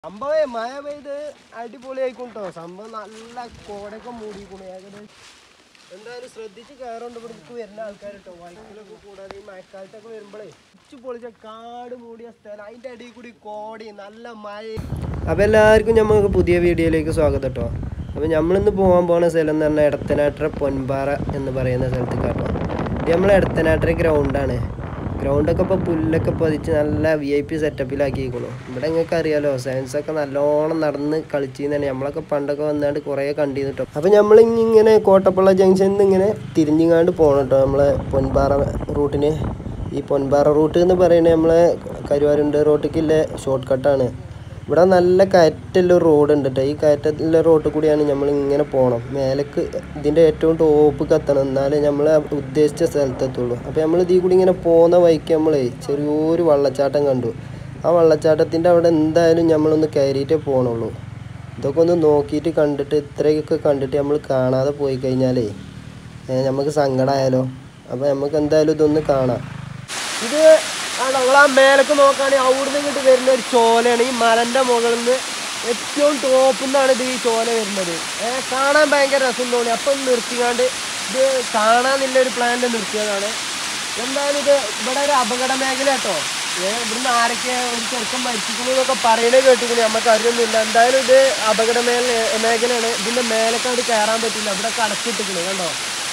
സംഭവേ മഴ പെയ്ത് അടിപൊളിയായിക്കോട്ടോ സംഭവം നല്ല കോടയൊക്കെ മൂടിക്കണു ഏകദേശം എന്തായാലും ശ്രദ്ധിച്ച് കയറുണ്ട് ഇവിടേക്ക് വരുന്ന ആൾക്കാർ കേട്ടോ വൈക്കിലൊക്കെ കൂടാതെ ഈ മഴക്കാലത്തൊക്കെ വരുമ്പോഴേ ഉച്ച പൊളിച്ച കാട് മൂടിയ സ്ഥലം അതിൻ്റെ അടിയിൽ കൂടി കോടി നല്ല മഴ അപ്പോൾ എല്ലാവർക്കും നമുക്ക് പുതിയ വീഡിയോയിലേക്ക് സ്വാഗതം കേട്ടോ അപ്പോൾ നമ്മളിന്ന് പോകാൻ പോകുന്ന സ്ഥലം എന്ന് പറഞ്ഞാൽ എടത്തനാട്ടര പൊൻപാറ എന്ന് പറയുന്ന സ്ഥലത്ത് കേട്ടോ ഇത് നമ്മളെ എടത്തനാട്ടര ഗ്രൗണ്ടാണ് ഗ്രൗണ്ടൊക്കെ ഇപ്പോൾ പുല്ലൊക്കെ പതിച്ച് നല്ല വി ഐ പി സെറ്റപ്പിലാക്കിയിരിക്കണു ഇവിടെ നിങ്ങൾക്ക് അറിയാലോ സയൻസ് ഒക്കെ നല്ലോണം നടന്ന് കളിച്ചിരുന്നാണ് നമ്മളൊക്കെ പണ്ടൊക്കെ വന്നാണ്ട് കുറേ കണ്ടിരുന്നു കേട്ടോ അപ്പോൾ നമ്മൾ ഇങ്ങനെ കോട്ടപ്പള്ള ജംഗ്ഷനിൽ നിന്ന് ഇങ്ങനെ തിരിഞ്ഞിങ്ങാണ്ട് പോകണം കേട്ടോ നമ്മളെ പൊൻപാറ റൂട്ടിന് ഈ പൊൻപാറ റൂട്ട് എന്ന് പറയുന്നത് നമ്മളെ കരുവാരുണ്ട് റോട്ടിക്കില്ല ഷോർട്ട് കട്ടാണ് ഇവിടെ നല്ല കയറ്റുള്ള റോഡ് ഉണ്ട് കേട്ടോ ഈ കയറ്റുള്ള റോഡിൽ കൂടിയാണ് നമ്മൾ ഇങ്ങനെ പോകണം മേലേക്ക് ഇതിൻ്റെ ഏറ്റവും ടോപ്പ് എത്തണം എന്നാലേ നമ്മൾ ഉദ്ദേശിച്ച സ്ഥലത്തെത്തുള്ളൂ അപ്പോൾ നമ്മൾ ഇതിൽ കൂടി ഇങ്ങനെ പോകുന്ന വഴിക്ക് നമ്മളേ ചെറിയൊരു വെള്ളച്ചാട്ടം കണ്ടു ആ വെള്ളച്ചാട്ടത്തിൻ്റെ അവിടെ എന്തായാലും നമ്മളൊന്ന് കയറിയിട്ടേ പോകണുള്ളൂ ഇതൊക്കെ ഒന്ന് നോക്കിയിട്ട് കണ്ടിട്ട് ഇത്രയൊക്കെ കണ്ടിട്ട് നമ്മൾ കാണാതെ പോയി കഴിഞ്ഞാലേ ഏ, നമുക്ക് സങ്കടമായാലോ അപ്പോൾ നമുക്ക് എന്തായാലും ഇതൊന്ന് കാണാം ഇത് നിങ്ങൾ ആ മേലേക്ക് നോക്കുകയാണെങ്കിൽ അവിടുന്ന് ഇങ്ങോട്ട് വരുന്ന ഒരു ചോലയാണ് ഈ മലന്റെ മുകളിൽ നിന്ന് ഏറ്റവും ടോപ്പിൽ നിന്നാണ് ഇത് ഈ ചോല വരുന്നത് ഏഹ് കാണാൻ ഭയങ്കര രസം തോന്നി അപ്പം നിർത്തിക്കാണ്ട് ഇത് കാണാന്നുള്ള ഒരു പ്ലാനിൽ നിർത്തിയതാണ് എന്തായാലും ഇത് ഇവിടെ ഒരു അപകട മേഖല കേട്ടോ ഏഹ് ഇവിടുന്ന് ആരൊക്കെ ഒരു ചെറുക്കം മരിച്ചിരിക്കുന്നു എന്നൊക്കെ പറയണേ കേട്ടിരിക്കുന്നു നമുക്ക് അറിയൊന്നുമില്ല എന്തായാലും ഇത് അപകട മേഖല മേഖലയാണ് ഇതിന്റെ മേലേക്കാണ്ട് കയറാൻ പറ്റില്ല ഇവിടെ അടച്ചിട്ടിരിക്കുന്നു കണ്ടോ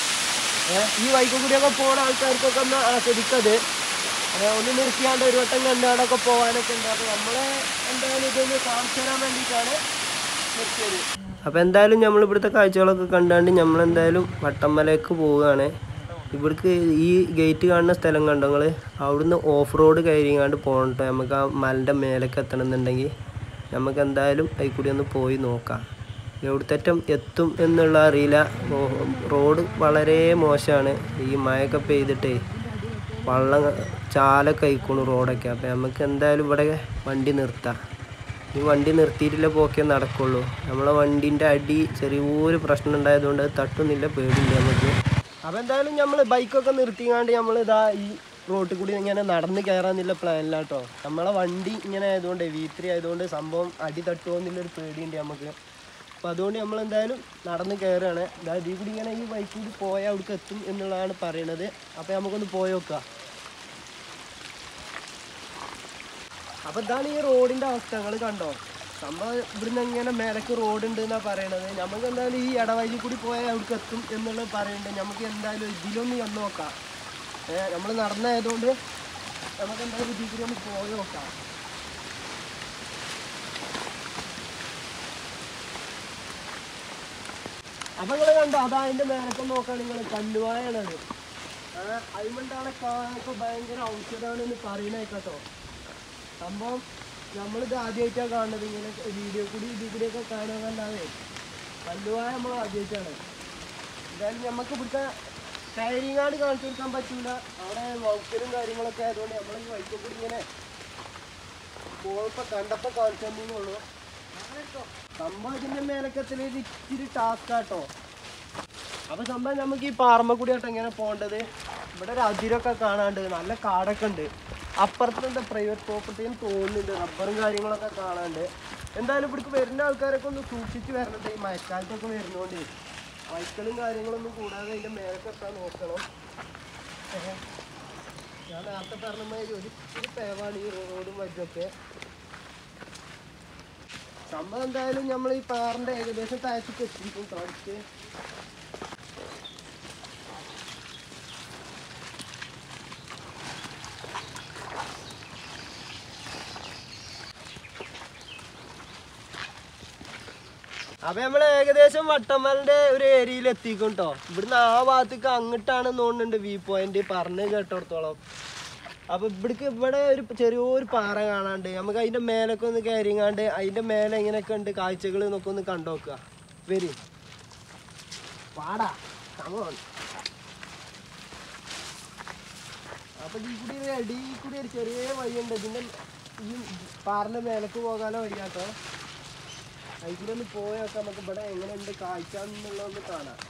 ഏഹ് ഈ വൈക്ക് കൂടിയൊക്കെ പോകുന്ന ആൾക്കാർക്കൊക്കെ ഒന്ന് ആസ്വദിക്കത് അത് ഒന്ന് നിർത്തിയാണ്ട് ഒരു വട്ടം കണ്ടാടൊക്കെ പോകാനൊക്കെ ഉണ്ട് അപ്പോൾ നമ്മളെ എന്തായാലും ഇതൊന്ന് കാണിച്ചു തരാൻ വേണ്ടിയിട്ടാണ് നിർത്തിയത് അപ്പോൾ എന്തായാലും നമ്മൾ ഇവിടുത്തെ കാഴ്ചകളൊക്കെ കണ്ടാണ്ട് നമ്മൾ എന്തായാലും വട്ടമ്മലേക്ക് പോവുകയാണ് ഇവിടേക്ക് ഈ ഗേറ്റ് കാണുന്ന സ്ഥലം കണ്ടോ നിങ്ങൾ അവിടുന്ന് ഓഫ് റോഡ് കയറിങ്ങാണ്ട് പോകണം കേട്ടോ നമുക്ക് ആ മലൻ്റെ മേലേക്ക് എത്തണം എന്നുണ്ടെങ്കിൽ നമുക്ക് എന്തായാലും അതിൽ കൂടി ഒന്ന് പോയി നോക്കാം എവിടുത്തറ്റം എത്തും എന്നുള്ള അറിയില്ല റോ- റോഡ് വളരെ മോശമാണ് ഈ മഴയൊക്കെ പെയ്തിട്ടേ വള്ളം ചാലൊക്കെ അയക്കണു റോഡൊക്കെ അപ്പം നമുക്ക് എന്തായാലും ഇവിടെ വണ്ടി നിർത്താം ഈ വണ്ടി നിർത്തിയിട്ടില്ല പോക്കേ നടക്കുള്ളൂ നമ്മളെ വണ്ടീൻ്റെ അടി ചെറിയൊരു പ്രശ്നം ഉണ്ടായതുകൊണ്ട് അത് തട്ടുന്നില്ല പേടില്ല നമുക്ക് അപ്പം എന്തായാലും നമ്മൾ ബൈക്കൊക്കെ നിർത്തിങ്ങാണ്ട് നമ്മൾ ഇതാ ഈ റോട്ടിൽ കൂടി ഇങ്ങനെ നടന്ന് കയറാന്നുള്ള പ്ലാനിലാട്ടോ നമ്മളെ വണ്ടി ഇങ്ങനെ ആയതുകൊണ്ട് വി ത്രീ ആയതുകൊണ്ട് സംഭവം അടി തട്ടുമോ എന്നുള്ളൊരു പേടിയുണ്ട് നമുക്ക് അപ്പോൾ അതുകൊണ്ട് നമ്മൾ എന്തായാലും നടന്ന് കയറുകയാണ് അതായത് ഇതിൽ കൂടി ഇങ്ങനെ ഈ ബൈക്ക് കൂടി പോയാൽ അവിടേക്ക് എത്തും എന്നുള്ളതാണ് പറയണത് അപ്പോൾ നമുക്കൊന്ന് പോയി നോക്കാം അപ്പോൾ ഇതാണ് ഈ റോഡിൻ്റെ അവസ്ഥ നിങ്ങൾ കണ്ടോ സംഭവം ഇവിടുന്ന് ഇങ്ങനെ മേലക്ക് റോഡ് ഉണ്ട് എന്നാണ് പറയണത് നമുക്ക് എന്തായാലും ഈ ഇടവഴി കൂടി പോയാൽ അവിടേക്ക് എത്തും എന്നുള്ളത് പറയുന്നുണ്ട് നമുക്ക് എന്തായാലും ഇതിലൊന്ന് ചെന്ന് നോക്കാം ഏഹ് നമ്മൾ നടന്നായതുകൊണ്ട് നമുക്ക് എന്തായാലും ഇതിൽ കൂടി ഒന്ന് പോയി നോക്കാം അപ്പൊ നിങ്ങൾ കണ്ടോ അതാ അതിന്റെ മേലൊക്കെ നോക്കാൻ നിങ്ങൾ കല്ലുവായാണത് അതിമണ്ടാണ് കാണാനൊക്കെ ഭയങ്കര ഔഷധമാണെന്ന് പറയുന്ന കേട്ടോ സംഭവം നമ്മളിത് ആദ്യമായിട്ടാണ് കാണുന്നത് ഇങ്ങനെ വീഡിയോ കൂടി ഇതിൽ കൂടിയൊക്കെ കാണുകയല്ലാതെ കല്ലുവായ നമ്മൾ ആദ്യമായിട്ടാണ് എന്തായാലും നമുക്ക് ഇവിടുത്തെ ടയറിങ്ങാട് കാണിച്ചു കൊടുക്കാൻ പറ്റൂല അവിടെ വൗക്കലും കാര്യങ്ങളൊക്കെ ആയതുകൊണ്ട് നമ്മൾ ഈ വൈക്കൽ കൂടി ഇങ്ങനെ പോയപ്പോ കണ്ടപ്പോ കാണിച്ചു തന്നേന്നുള്ളൂ സംഭവം ഇതിന്റെ മേലക്കത്തിൽ ഒരു ഇച്ചിരി ടാസ്ക് ആട്ടോ അപ്പൊ സംഭവം നമുക്ക് ഈ പാറമ്മ കൂടി ആട്ടോ ഇങ്ങനെ പോകേണ്ടത് ഇവിടെ ഒരു അതിരൊക്കെ കാണാണ്ട് നല്ല കാടൊക്കെ ഉണ്ട് അപ്പുറത്തുണ്ട് പ്രൈവറ്റ് പ്രോപ്പർട്ടി എന്ന് തോന്നുന്നുണ്ട് റബ്ബറും കാര്യങ്ങളൊക്കെ കാണാണ്ട് എന്തായാലും ഇവിടേക്ക് വരുന്ന ആൾക്കാരൊക്കെ ഒന്ന് സൂക്ഷിച്ച് വരണത് ഈ മഴക്കാലത്തൊക്കെ വരുന്നോണ്ട് വൈക്കളും കാര്യങ്ങളൊന്നും കൂടാതെ അതിന്റെ മേലൊക്കെ എത്താൻ നോക്കണം ഏഹ്. ഞാൻ നേരത്തെ പറഞ്ഞ മാതിരി ഒരു ഒരു പേവാണ് ഈ റോഡും വഴിയൊക്കെ സംഭവം എന്തായാലും നമ്മൾ ഈ പാറിന്റെ ഏകദേശം താഴത്തേക്ക് എത്തിയിരിക്കും കാണിച്ച് അപ്പൊ നമ്മൾ ഏകദേശം വട്ടമ്മലിന്റെ ഒരു ഏരിയയിൽ എത്തിക്കും കേട്ടോ ഇവിടുന്ന് ആ ഭാഗത്തേക്ക് അങ്ങോട്ടാണ് തോന്നുന്നുണ്ട് വ്യൂ പോയിന്റ് പറഞ്ഞ് കേട്ടോടത്തോളം അപ്പൊ ഇവിടേക്ക് ഇവിടെ ഒരു ചെറിയൊരു പാറ കാണാണ്ട് നമുക്ക് അതിന്റെ മേലൊക്കെ ഒന്ന് കയറിങ്ങാണ്ട് അതിന്റെ മേലെ എങ്ങനെയൊക്കെ ഉണ്ട് കാഴ്ചകൾ എന്നൊക്കെ ഒന്ന് കണ്ടു നോക്കുക വരി പാടാ കമോൺ അപ്പൊ ഈ കൂടി ഒരു അടി കൂടി ഒരു ചെറിയ വഴിയുണ്ട് ഇതിന്റെ ഈ പാറിന്റെ മേലേക്ക് പോകാനോ വഴിയാട്ടോ അതിൽ കൂടി ഒന്ന് പോയൊക്കെ നമുക്ക് ഇവിടെ എങ്ങനെയുണ്ട് കാഴ്ച എന്നുള്ളതൊന്ന് കാണാം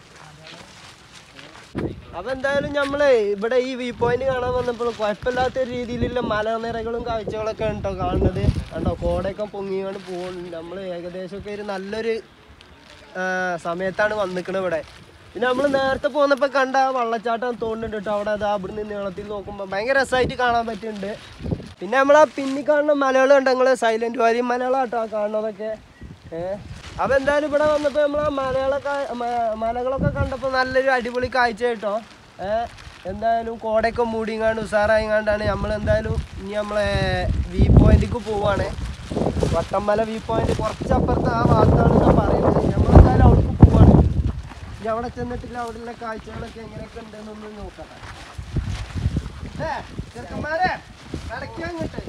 അപ്പൊ എന്തായാലും നമ്മളെ ഇവിടെ ഈ വ്യൂ പോയിന്റ് കാണാൻ വന്നപ്പോൾ കുഴപ്പമില്ലാത്ത രീതിയിലുള്ള മലനിരകളും കാഴ്ചകളൊക്കെ ഉണ്ടോ കാണുന്നത് കണ്ടോ കോടയൊക്കെ പൊങ്ങിക്കൊണ്ട് പോകുന്നുണ്ട് നമ്മൾ ഏകദേശമൊക്കെ ഒരു നല്ലൊരു ആ, സമയത്താണ് വന്നിക്കണത് ഇവിടെ പിന്നെ നമ്മൾ നേരത്തെ പോന്നപ്പോൾ കണ്ട ആ വെള്ളച്ചാട്ടം തോന്നുന്നുണ്ട് കേട്ടോ അവിടെ അത് അവിടുന്ന് നീളത്തിൽ നോക്കുമ്പോൾ ഭയങ്കര രസമായിട്ട് കാണാൻ പറ്റുന്നുണ്ട് പിന്നെ നമ്മൾ ആ പിന്നി കാണുന്ന മലകൾ ഉണ്ട് നിങ്ങൾ സൈലന്റ് വാലി മലകളാട്ടോ ആ കാണുന്നതൊക്കെ ഏഹ് അപ്പോൾ എന്തായാലും ഇവിടെ വന്നപ്പോൾ നമ്മൾ ആ മലകളൊക്കെ മ- മലകളൊക്കെ കണ്ടപ്പോൾ നല്ലൊരു അടിപൊളി കാഴ്ച കേട്ടോ ഏഹ് എന്തായാലും കോടയൊക്കെ മൂടിങ്ങാണ്ട് ഉഷാറായിങ്ങാണ്ടാണ് നമ്മൾ എന്തായാലും ഇനി നമ്മളെ വ്യൂ പോയിന്റിലേക്ക് പോവാണ് വട്ടമ്മല വ്യൂ പോയിന്റ് കുറച്ചപ്പുറത്ത് ആ ഭാഗത്താണ് ഞാൻ പറയുന്നത് നമ്മൾ എന്തായാലും അവിടേക്ക് പോവാണ് ഇനി അവിടെ ചെന്നിട്ടില്ല അവിടെയുള്ള കാഴ്ചകളൊക്കെ എങ്ങനെയൊക്കെ ഉണ്ടെന്നൊന്ന് നോക്കട്ടെ ഏ ചെറുക്കന്മാരെ നടക്കുക അങ്ങോട്ട്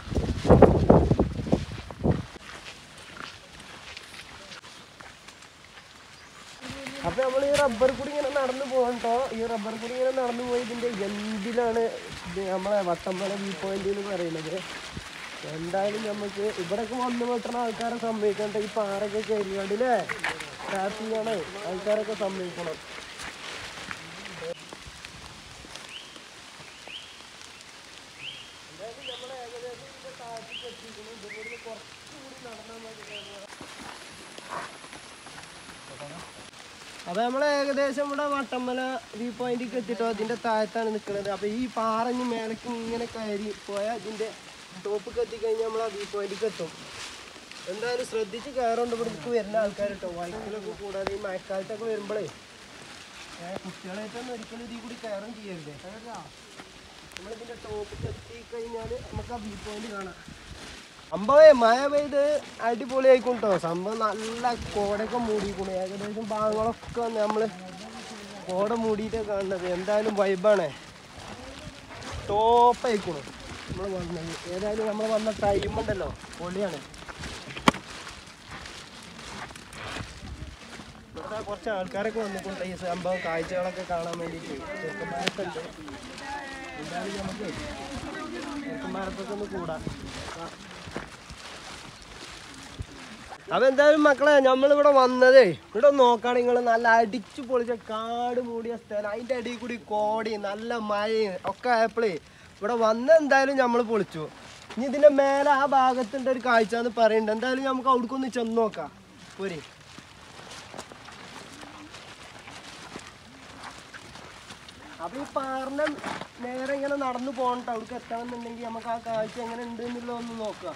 അപ്പൊ നമ്മൾ ഈ റബ്ബർ കൂടി ഇങ്ങനെ നടന്നു പോകണ്ടോ ഈ റബ്ബർ കൂടി ഇങ്ങനെ നടന്നു പോയി ഇതിന്റെ എന്തിലാണ് ഇത് നമ്മളെ വട്ടമ്പല വ്യൂ പോയിന്റ് എന്ന് പറയുന്നത് എന്തായാലും നമുക്ക് ഇവിടൊക്കെ വന്നു വെട്ടുന്ന ആൾക്കാരെ സമ്മതിക്കണ്ട ഈ പാറൊക്കെ കയറിയാണ്ടില്ലേ ട്രാഫിക് ആണ് ആൾക്കാരൊക്കെ സമ്മതിക്കണം അപ്പൊ നമ്മൾ ഏകദേശം ഇവിടെ വട്ടമ്മല വ്യൂ പോയിന്റിൽ എത്തിട്ടോ അതിന്റെ താഴത്താണ് നിൽക്കുന്നത് അപ്പൊ ഈ പാറഞ്ഞ് മേലേക്ക് ഇങ്ങനെ കയറി പോയാൽ ഇതിന്റെ ടോപ്പിക്ക് എത്തിക്കഴിഞ്ഞാൽ നമ്മൾ ആ വ്യൂ പോയിന്റിൽ എത്തും എന്തായാലും ശ്രദ്ധിച്ച് കയറുണ്ട് ഇവിടേക്ക് വരുന്ന ആൾക്കാർ കേട്ടോ വൈക്കിലൊക്കെ കൂടാതെ ഈ മഴക്കാലത്തൊക്കെ വരുമ്പോഴേ കുട്ടികളായിട്ടൊന്നും ഒരിക്കലും ഇതിൽ കൂടി കയറും ചെയ്യരുത് നമ്മളിതിന്റെ ടോപ്പിക്ക് എത്തിക്കഴിഞ്ഞാൽ നമുക്ക് ആ വ്യൂ പോയിന്റ് കാണാം സംഭവേ മഴ പെയ്ത് അടിപൊളിയായിക്കും കേട്ടോ സംഭവം നല്ല കോടയൊക്കെ മൂടിയിരിക്കണു ഏകദേശം ഭാഗങ്ങളൊക്കെ നമ്മൾ കോട മൂടിയിട്ടാണ് കാണുന്നത് എന്തായാലും വൈബാണ് ടോപ്പായിക്കണു നമ്മൾ വന്നത് ഏതായാലും നമ്മൾ വന്ന ടൈം ഉണ്ടല്ലോ പൊളിയാണ് ഇവിടെ കുറച്ച് ആൾക്കാരൊക്കെ വന്നിട്ടുണ്ട് ഈ സംഭവം കാഴ്ചകളൊക്കെ കാണാൻ വേണ്ടിയിട്ട് ചെറുക്കന്മാരൊക്കെ ഉണ്ട് എന്തായാലും നമുക്ക് ചെറുക്കന്മാരൊക്കെ ഒന്ന് കൂടാം ആ. അപ്പൊ എന്തായാലും മക്കളെ നമ്മളിവിടെ വന്നതേ ഇവിടെ നോക്കാണ് നിങ്ങൾ നല്ല അടിച്ചു പൊളിച്ച കാട് മൂടിയ സ്ഥലം അതിന്റെ അടിയിൽ കൂടി കോടി നല്ല മഴയും ഒക്കെ ആയപ്പോഴേ ഇവിടെ വന്ന എന്തായാലും നമ്മൾ പൊളിച്ചു ഇനി ഇതിന്റെ മേലെ ആ ഭാഗത്തുണ്ട് ഒരു കാഴ്ച എന്ന് പറയുന്നുണ്ട് എന്തായാലും നമുക്ക് അവിടേക്കൊന്ന് ചെന്ന് നോക്കാം പോരെ അപ്പൊ ഈ പാറിന്റെ നേരെ ഇങ്ങനെ നടന്നു പോകണ്ട അവിടേക്ക് എത്തണമെന്നുണ്ടെങ്കിൽ നമുക്ക് ആ കാഴ്ച എങ്ങനെ ഉണ്ട് എന്നുള്ളതൊന്ന് നോക്കാം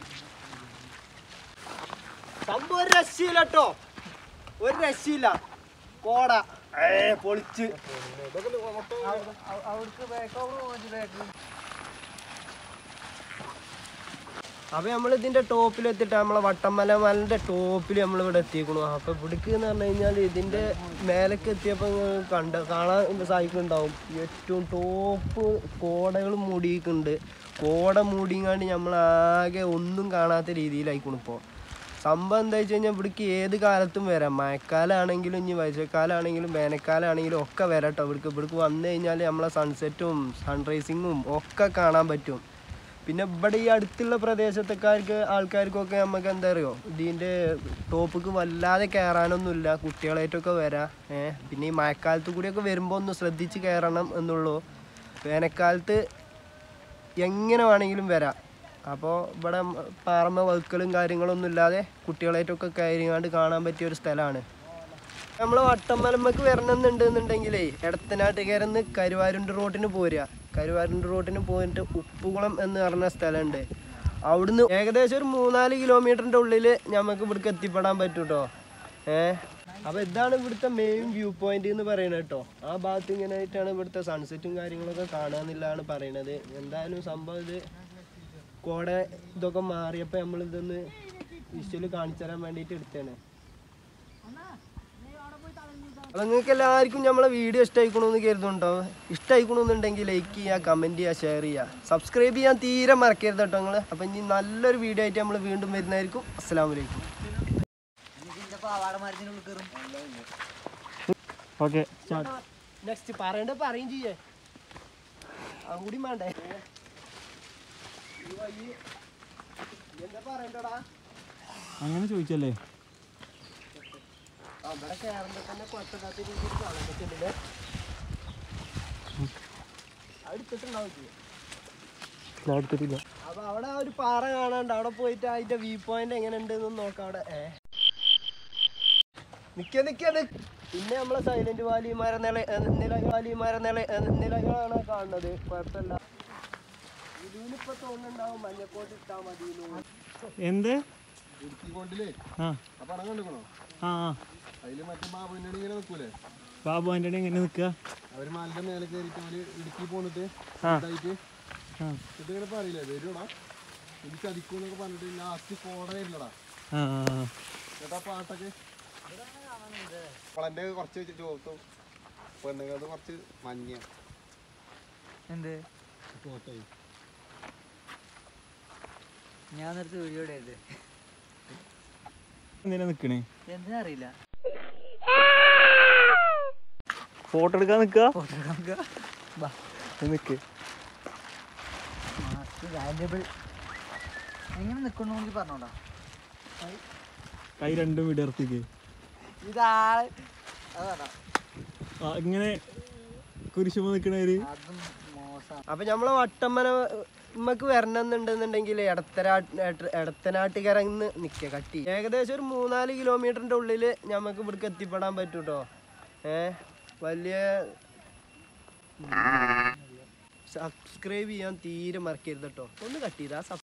സംഭവം ഒരു രക്ഷയില്ല കേട്ടോ ഒരു രക്ഷയില്ല കോട ഏ പൊളിച്ച് അപ്പൊ നമ്മൾ ഇതിന്റെ ടോപ്പിൽ എത്തിയിട്ട് നമ്മളെ വട്ടമല മലന്റെ ടോപ്പിൽ നമ്മൾ ഇവിടെ എത്തിക്കണു അപ്പൊ ഇവിടേക്ക് എന്ന് പറഞ്ഞു കഴിഞ്ഞാൽ ഇതിന്റെ മേലേക്ക് എത്തിയപ്പോ ഇങ്ങ് കണ്ട കാണാൻ സാധിക്കുന്നുണ്ടാവും ഏറ്റവും ടോപ്പ് കോടകൾ മൂടിയിട്ടുണ്ട് കോട മൂടിങ്ങാണ്ട് നമ്മൾ ആകെ ഒന്നും കാണാത്ത രീതിയിലായിക്കണു ഇപ്പോൾ സംഭവം എന്താ വെച്ച് കഴിഞ്ഞാൽ ഇവിടേക്ക് ഏത് കാലത്തും വരാം മഴക്കാലാണെങ്കിലും ഇനി വർഷക്കാലാണെങ്കിലും വേനൽക്കാലാണെങ്കിലും ഒക്കെ വരാം കേട്ടോ ഇവിടേക്ക് ഇവിടേക്ക് വന്നു കഴിഞ്ഞാൽ നമ്മളെ സൺസെറ്റും സൺറൈസിങ്ങും ഒക്കെ കാണാൻ പറ്റും പിന്നെ ഇവിടെ ഈ അടുത്തുള്ള പ്രദേശത്തുകാർക്ക് ആൾക്കാർക്കൊക്കെ നമുക്ക് എന്താ അറിയോ ഇതിൻ്റെ ടോപ്പിക്ക് വല്ലാതെ കയറാനൊന്നുമില്ല കുട്ടികളായിട്ടൊക്കെ വരാം ഏഹ് പിന്നെ ഈ മഴക്കാലത്ത് കൂടിയൊക്കെ വരുമ്പോൾ ഒന്ന് ശ്രദ്ധിച്ച് കയറണം എന്നുള്ളൂ വേനൽക്കാലത്ത് എങ്ങനെ വേണമെങ്കിലും വരാം അപ്പോൾ ഇവിടെ പാറമ വഴുക്കലും കാര്യങ്ങളൊന്നും ഇല്ലാതെ കുട്ടികളായിട്ടൊക്കെ കയറിങ്ങാണ്ട് കാണാൻ പറ്റിയ ഒരു സ്ഥലമാണ് നമ്മൾ വട്ടമലമ്മക്ക് വരണമെന്നുണ്ടെന്നുണ്ടെങ്കിലേ എടത്തനാട്ടുകാരെന്ന് കരുവാരുണ്ട് റോട്ടിന് പോരുക കരുവാരുണ്ട് റോട്ടിന് പോയിട്ട് ഉപ്പുകുളം എന്ന് പറഞ്ഞ സ്ഥലമുണ്ട് അവിടുന്ന് ഏകദേശം ഒരു മൂന്നാല് കിലോമീറ്ററിൻ്റെ ഉള്ളിൽ നമുക്ക് ഇവിടേക്ക് എത്തിപ്പെടാൻ പറ്റും കേട്ടോ ഏഹ് അപ്പോൾ ഇതാണ് ഇവിടുത്തെ മെയിൻ വ്യൂ പോയിന്റ് എന്ന് പറയുന്നത് കേട്ടോ ആ ഭാഗത്ത് ഇങ്ങനെ ആയിട്ടാണ് ഇവിടുത്തെ സൺസെറ്റും കാര്യങ്ങളൊക്കെ കാണാമെന്നുള്ളതാണ് പറയണത് എന്തായാലും സംഭവം ഇത് കോട ഇതൊക്കെ മാറിയപ്പോൾ നമ്മളിതൊന്ന് വിഷ്വല് കാണിച്ചു തരാൻ വേണ്ടിയിട്ട് എടുത്തതാണ് അപ്പൊ നിങ്ങൾക്ക് എല്ലാവർക്കും നമ്മളെ വീഡിയോ ഇഷ്ടമായിക്കണമെന്ന് കരുതുന്നുണ്ടോ ഇഷ്ടമായിക്കണമെന്നുണ്ടെങ്കിൽ ലൈക്ക് ചെയ്യുക കമൻറ്റ് ചെയ്യുക ഷെയർ ചെയ്യുക സബ്സ്ക്രൈബ് ചെയ്യാൻ തീരെ മറക്കരുത് കേട്ടോ നിങ്ങൾ അപ്പം ഇനി നല്ലൊരു വീഡിയോ ആയിട്ട് നമ്മൾ വീണ്ടും വരുന്നതായിരിക്കും അസ്സാം വലൈക്കും ഓക്കെ നെക്സ്റ്റ് പറയണ്ട പറയും ചെയ്യേ അതും കൂടി വേണ്ടേ ഈ വഴി എന്താ പറയണ്ടടാ അങ്ങനെ ചോദിച്ചല്ലേ അവിടെ കയറുമ്പോ തന്നെ കുഴപ്പമില്ലാത്ത രീതിയിൽ കാണാൻ പറ്റുന്നുണ്ട് അടുത്തിട്ടുണ്ടാവും എടുത്തിട്ടില്ല അപ്പൊ അവിടെ ആ ഒരു പാറ കാണാണ്ട് അവിടെ പോയിട്ട് അതിന്റെ വ്യൂ പോയിന്റ് എങ്ങനെ ഉണ്ട് നോക്കാം അവിടെ ഏ നിക്ക നിക്ക നിക്ക്. പിന്നെ നമ്മളെ സൈലന്റ് വാലി മരനില നില വാലി മരനില നിലകളാണ് കാണുന്നത് കുഴപ്പമില്ല ഇതിനിപ്പോ തോന്നുന്നുണ്ടാവും മഞ്ഞക്കോട്ട് ഇട്ടാ മതി എന്ത് ഇടുക്കിക്കൊണ്ടില്ലേ ആ ആ പടം കണ്ടുക്കണോ ആ ആ അതില് മറ്റേ ബാബുവിൻ്റെ ഇങ്ങനെ നിൽക്കൂലേ ബാബു ആൻ്റണി എങ്ങനെ നിൽക്കുക അവര് മലന്റെ മേലെ കയറിയിട്ട് അവര് ഇടുക്കി പോന്നിട്ട് ആ. ഇതായിട്ട് ആ എന്നിട്ട് ഇങ്ങനെ പറയില്ലേ വരുവാടാ ഇത് ചതിക്കൂന്നൊക്കെ പറഞ്ഞിട്ട് ലാസ്റ്റ് കോട വരില്ലടാ ആ ആ, ആ. എന്നിട്ട് ആ പാട്ടൊക്കെ അവളെന്റെ കുറച്ച് ചോത്തും പെണ്ണുങ്ങൾക്ക് കുറച്ച് മഞ്ഞ എന്ത് കോട്ടയും ഞാൻ നേരത്തെ വീഡിയോ ഇടരുത് എന്തിനാ നിൽക്കണേ എന്തിനാ അറിയില്ല ഫോട്ടോ എടുക്കാൻ നിൽക്കുക ഫോട്ടോ എടുക്കാം ബാ നിൽക്ക് മാസ്ക് വാല്യബിൾ എങ്ങനെ നിൽക്കണമെങ്കിൽ പറഞ്ഞോടാ കൈ രണ്ടും വിടർത്തിക്ക് ഇതാള് അതാ ആ ഇങ്ങനെ കുരിശുമ്പോ നിൽക്കണവര് അതും മോശം അപ്പൊ നമ്മളെ വട്ടമ്മന നമ്മക്ക് വരണമെന്നുണ്ടെന്നുണ്ടെങ്കിൽ എടത്തരാ എടത്തനാട്ടുകരന്ന് നിക്ക കട്ടി ഏകദേശം ഒരു മൂന്നാല് കിലോമീറ്ററിന്റെ ഉള്ളില് നമുക്ക് ഇവിടേക്ക് എത്തിപ്പെടാൻ പറ്റും കേട്ടോ ഏ വലിയ സബ്സ്ക്രൈബ് ചെയ്യാൻ തീരെ മറക്കരുത് കേട്ടോ ഒന്ന് കട്ട് ചെയ്താ